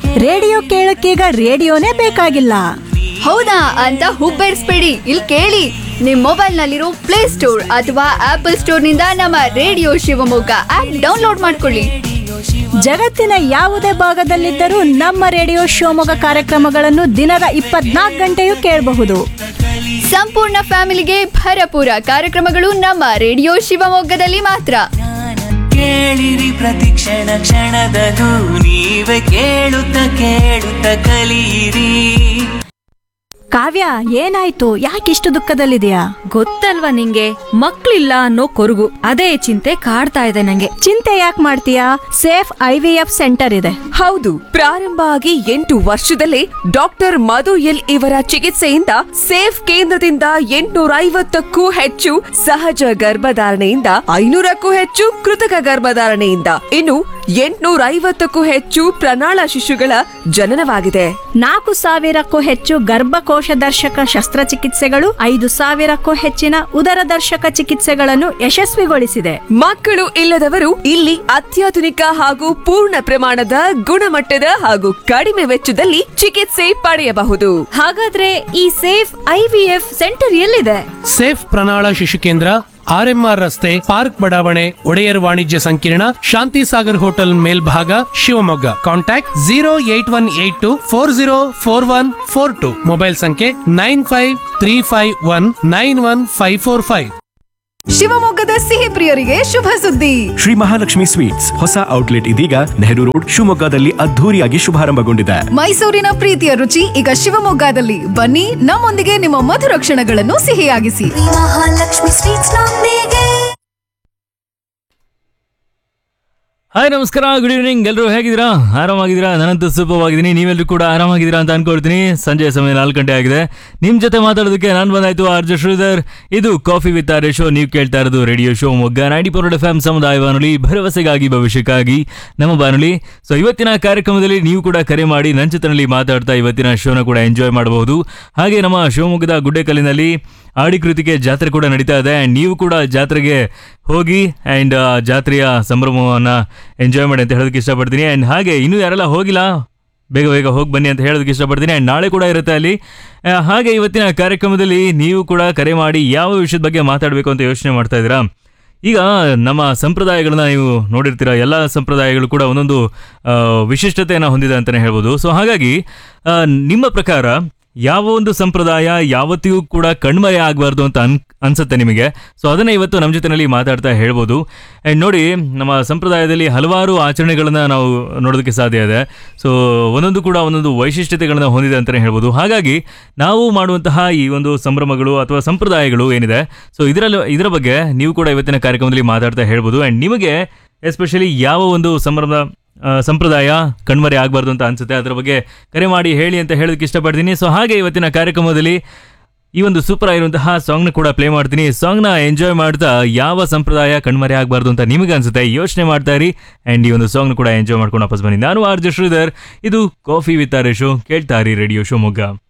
radio ಕೇಳಕ್ಕೀಗ ರೇಡಿಯೋನೇ ಬೇಕಾಗಿಲ್ಲ ಹೌದಾ ಅಂತ ಹುಬ್ಬೇರಿಸ್ಬೇಡಿ ಇಲ್ಲಿ ಕೇಳಿ ನಿಮ್ ಮೊಬೈಲ್ ನಲ್ಲಿರೋ ಪ್ಲೇ ಸ್ಟೋರ್ ಅಥವಾ ಆಪಲ್ ಸ್ಟೋರ್ ನಿಂದ ನಮ್ಮ ರೇಡಿಯೋ ಶಿವಮೊಗ್ಗ ಆಪ್ ಡೌನ್ಲೋಡ್ ಮಾಡ್ಕೊಳ್ಳಿ ಜಗತ್ತಿನ ಯಾವುದೇ ಭಾಗದಲ್ಲಿದ್ದರೂ ನಮ್ಮ ರೇಡಿಯೋ ಶಿವಮೊಗ್ಗ ಕಾರ್ಯಕ್ರಮಗಳನ್ನು ದಿನದ ಇಪ್ಪತ್ನಾಲ್ಕು ಗಂಟೆಯೂ ಕೇಳಬಹುದು ಸಂಪೂರ್ಣ ಫ್ಯಾಮಿಲಿಗೆ ಭರಪೂರ ಕಾರ್ಯಕ್ರಮಗಳು ನಮ್ಮ ರೇಡಿಯೋ ಶಿವಮೊಗ್ಗದಲ್ಲಿ ಮಾತ್ರ ಕೇಳಿರಿ ಪ್ರತಿಕ್ಷಣ ಕ್ಷಣದದು ನೀವೇ ಕೇಳುತ್ತ ಕೇಳುತ್ತ ಕಲಿಯಿರಿ ಕಾವ್ಯ ಏನಾಯ್ತು ಯಾಕಿಷ್ಟು ದುಃಖದಲ್ಲಿದೆಯಾ ಗೊತ್ತಲ್ವಾ ನಿಂಗೆ ಮಕ್ಳಿಲ್ಲ ಅನ್ನೋ ಕೊರಗು ಅದೇ ಚಿಂತೆ ಕಾಡ್ತಾ ಇದೆ ನಂಗೆ ಚಿಂತೆ ಯಾಕೆ ಮಾಡ್ತೀಯಾ Safe I V F centre ಇದೆ ಹೌದು ಪ್ರಾರಂಭ ಆಗಿ ಎಂಟು ವರ್ಷದಲ್ಲೇ ಡಾಕ್ಟರ್ ಮಧು ಎಲ್ ಇವರ ಚಿಕಿತ್ಸೆಯಿಂದ ಸೇಫ್ ಕೇಂದ್ರದಿಂದ ಎಂಟುನೂರ ಐವತ್ತಕ್ಕೂ ಹೆಚ್ಚು ಸಹಜ ಗರ್ಭಧಾರಣೆಯಿಂದ ಐನೂರಕ್ಕೂ ಹೆಚ್ಚು ಕೃತಕ ಗರ್ಭಧಾರಣೆಯಿಂದ ಇನ್ನು ಎಂಟುನೂರ ಐವತ್ತಕ್ಕೂ ಹೆಚ್ಚು ಪ್ರಣಾಳ ಶಿಶುಗಳ ಜನನವಾಗಿದೆ ನಾಲ್ಕು ಸಾವಿರಕ್ಕೂ ಹೆಚ್ಚು ಗರ್ಭಕೋಶ ದರ್ಶಕ ಶಸ್ತ್ರಚಿಕಿತ್ಸೆಗಳು ಐದು ಸಾವಿರಕ್ಕೂ ಹೆಚ್ಚಿನ ಉದರ ದರ್ಶಕ ಚಿಕಿತ್ಸೆಗಳನ್ನು ಯಶಸ್ವಿಗೊಳಿಸಿದೆ ಮಕ್ಕಳು ಇಲ್ಲದವರು ಇಲ್ಲಿ ಅತ್ಯಾಧುನಿಕ ಹಾಗೂ ಪೂರ್ಣ ಪ್ರಮಾಣದ ಗುಣಮಟ್ಟದ ಹಾಗೂ ಕಡಿಮೆ ವೆಚ್ಚದಲ್ಲಿ ಚಿಕಿತ್ಸೆ ಪಡೆಯಬಹುದು ಹಾಗಾದ್ರೆ ಈ Safe I V F centre ಎಲ್ಲಿದೆ ಸೇಫ್ ಪ್ರಣಾಳ ಶಿಶು ಕೇಂದ್ರ ಆರ್ಎಂಆರ್ ರಸ್ತೆ ಪಾರ್ಕ್ ಬಡಾವಣೆ ಒಡೆಯರ್ ವಾಣಿಜ್ಯ ಸಂಕೀರ್ಣ ಶಾಂತಿ ಸಾಗರ್ ಹೋಟೆಲ್ ಮೇಲ್ಭಾಗ Shivamogga contact zero eight one eight two four zero four one four two mobile ಸಂಖ್ಯೆ nine five three five one nine one five four five ಶಿವಮೊಗ್ಗದ ಸಿಹಿ ಪ್ರಿಯರಿಗೆ ಶುಭ ಸುದ್ದಿ ಶ್ರೀ ಮಹಾಲಕ್ಷ್ಮಿ ಸ್ವೀಟ್ಸ್ ಹೊಸ ಔಟ್ಲೆಟ್ ಇದೀಗ ನೆಹರು ರೋಡ್ ಶಿವಮೊಗ್ಗದಲ್ಲಿ ಅದ್ಧೂರಿಯಾಗಿ ಶುಭಾರಂಭಗೊಂಡಿದೆ ಮೈಸೂರಿನ ಪ್ರೀತಿಯ ರುಚಿ ಈಗ ಶಿವಮೊಗ್ಗದಲ್ಲಿ ಬನ್ನಿ ನಮ್ಮೊಂದಿಗೆ ನಿಮ್ಮ ಮಧುರ ಕ್ಷಣಗಳನ್ನು ಸಿಹಿಯಾಗಿಸಿ ಮಹಾಲಕ್ಷ್ಮಿ ಸ್ವೀಟ್ಸ್ ನೊಂದಿಗೆ ಹಾಯ್ ನಮಸ್ಕಾರ ಗುಡ್ ಈವ್ನಿಂಗ್ ಎಲ್ಲರೂ ಹೇಗಿದ್ದೀರಾ ಆರಾಮಾಗಿದ್ದೀರಾ ನಾನಂತೂ ಸೂಪವಾಗಿದ್ದೀನಿ ನೀವೆಲ್ಲರೂ ಕೂಡ ಆರಾಮಾಗಿದ್ದೀರಾ ಅಂತ ಅನ್ಕೊಳ್ತೀನಿ ಸಂಜೆ ಸಮಯ ನಾಲ್ಕು ಗಂಟೆ ಆಗಿದೆ ನಿಮ್ಮ ಜೊತೆ ಮಾತಾಡೋದಕ್ಕೆ ನಾನು ಬಂದಾಯ್ತು ಆರ್ ಜೆ ಶ್ರೀಧರ್ ಇದು ಕಾಫಿ ವಿತ್ ಆರ್ ಶೋ ನೀವು ಕೇಳ್ತಾ ಇರೋದು radio show Mogga ninety four F M ಸಮುದಾಯ ಬಾನುಲಿ ಭರವಸೆಗಾಗಿ ಭವಿಷ್ಯಕ್ಕಾಗಿ ನಮ್ಮ ಬಾನುಲಿ ಸೊ ಇವತ್ತಿನ ಕಾರ್ಯಕ್ರಮದಲ್ಲಿ ನೀವು ಕೂಡ ಕರೆ ಮಾಡಿ ನನ್ನ ಜೊತೆನಲ್ಲಿ ಮಾತಾಡ್ತಾ ಇವತ್ತಿನ ಶೋನ ಕೂಡ ಎಂಜಾಯ್ ಮಾಡಬಹುದು ಹಾಗೆ ನಮ್ಮ ಶಿವಮೊಗ್ಗದ ಗುಡ್ಡೆಕಲ್ಲಿನಲ್ಲಿ ಆಡಿಕೃತಿಗೆ ಜಾತ್ರೆ ಕೂಡ ನಡೀತಾ ಇದೆ ಆ್ಯಂಡ್ ನೀವು ಕೂಡ ಜಾತ್ರೆಗೆ ಹೋಗಿ ಆ್ಯಂಡ್ ಜಾತ್ರೆಯ ಸಂಭ್ರಮವನ್ನು ಎಂಜಾಯ್ ಮಾಡಿ ಅಂತ ಹೇಳೋದಕ್ಕೆ ಇಷ್ಟಪಡ್ತೀನಿ ಆ್ಯಂಡ್ ಹಾಗೆ ಇನ್ನೂ ಯಾರೆಲ್ಲ ಹೋಗಿಲ್ಲ ಬೇಗ ಬೇಗ ಹೋಗಿ ಬನ್ನಿ ಅಂತ ಹೇಳೋದಕ್ಕೆ ಇಷ್ಟಪಡ್ತೀನಿ ಆ್ಯಂಡ್ ನಾಳೆ ಕೂಡ ಇರುತ್ತೆ ಅಲ್ಲಿ ಆ, ಹಾಗೆ ಇವತ್ತಿನ ಕಾರ್ಯಕ್ರಮದಲ್ಲಿ ನೀವು ಕೂಡ ಕರೆ ಮಾಡಿ ಯಾವ ವಿಷಯದ ಬಗ್ಗೆ ಮಾತಾಡಬೇಕು ಅಂತ ಯೋಚನೆ ಮಾಡ್ತಾ ಇದ್ದೀರಾ ಈಗ ನಮ್ಮ ಸಂಪ್ರದಾಯಗಳನ್ನ ನೀವು ನೋಡಿರ್ತೀರ ಎಲ್ಲ ಸಂಪ್ರದಾಯಗಳು ಕೂಡ ಒಂದೊಂದು ಆ, ವಿಶಿಷ್ಟತೆಯನ್ನು ಹೊಂದಿದೆ ಅಂತಲೇ ಹೇಳ್ಬೋದು ಸೊ ಹಾಗಾಗಿ ಆ, ನಿಮ್ಮ ಪ್ರಕಾರ ಯಾವ ಒಂದು ಸಂಪ್ರದಾಯ ಯಾವತ್ತಿಗೂ ಕೂಡ ಕಣ್ಮರೆ ಆಗಬಾರ್ದು ಅಂತ ಅನ್ ಅನ್ಸುತ್ತೆ ನಿಮಗೆ ಸೊ ಅದನ್ನೇ ಇವತ್ತು ನಮ್ಮ ಜೊತೆನಲ್ಲಿ ಮಾತಾಡ್ತಾ ಹೇಳ್ಬೋದು ಆ್ಯಂಡ್ ನೋಡಿ ನಮ್ಮ ಸಂಪ್ರದಾಯದಲ್ಲಿ ಹಲವಾರು ಆಚರಣೆಗಳನ್ನು ನಾವು ನೋಡೋದಕ್ಕೆ ಸಾಧ್ಯ ಇದೆ ಸೊ ಒಂದೊಂದು ಕೂಡ ಒಂದೊಂದು ವೈಶಿಷ್ಟ್ಯತೆಗಳನ್ನು ಹೊಂದಿದೆ ಅಂತಲೇ ಹೇಳ್ಬೋದು ಹಾಗಾಗಿ ನಾವು ಮಾಡುವಂತಹ ಈ ಒಂದು ಸಂಭ್ರಮಗಳು ಅಥವಾ ಸಂಪ್ರದಾಯಗಳು ಏನಿದೆ ಸೊ ಇದರಲ್ಲಿ ಇದರ ಬಗ್ಗೆ ನೀವು ಕೂಡ ಇವತ್ತಿನ ಕಾರ್ಯಕ್ರಮದಲ್ಲಿ ಮಾತಾಡ್ತಾ ಹೇಳ್ಬೋದು ಆ್ಯಂಡ್ ನಿಮಗೆ ಎಸ್ಪೆಷಲಿ ಯಾವ ಒಂದು ಸಂಭ್ರಮ ಆ, ಸಂಪ್ರದಾಯ ಕಣ್ಮರೆ ಆಗಬಾರ್ದು ಅಂತ ಅನ್ಸುತ್ತೆ ಅದರ ಬಗ್ಗೆ ಕರೆ ಮಾಡಿ ಹೇಳಿ ಅಂತ ಹೇಳೋದಕ್ಕೆ ಇಷ್ಟಪಡ್ತೀನಿ ಸೊ ಹಾಗೆ ಇವತ್ತಿನ ಕಾರ್ಯಕ್ರಮದಲ್ಲಿ ಈ ಒಂದು ಸೂಪರ್ ಆಗಿರುವಂತಹ ಸಾಂಗ್ನ ಕೂಡ ಪ್ಲೇ ಮಾಡ್ತೀನಿ ಸಾಂಗ್ನ ಎಂಜಾಯ್ ಮಾಡ್ತಾ ಯಾವ ಸಂಪ್ರದಾಯ ಕಣ್ಮರೆ ಆಗಬಾರ್ದು ಅಂತ ನಿಮಗೆ ಅನ್ಸುತ್ತೆ ಯೋಚನೆ ಮಾಡ್ತಾ ಇರಿ ಆ್ಯಂಡ್ ಈ ಒಂದು ಸಾಂಗ್ನ ಕೂಡ ಎಂಜಾಯ್ ಮಾಡ್ಕೊಂಡು ವಾಪಸ್ ಬನ್ನಿ ನಾನು ಆರ್ ಜೆ ಶ್ರೀಧರ್ ಇದು ಕಾಫಿ ವಿತ್ ಆರ್ ಶೋ ಕೇಳ್ತಾ ಇರಿ ರೇಡಿಯೋ ಶಿವಮೊಗ್ಗ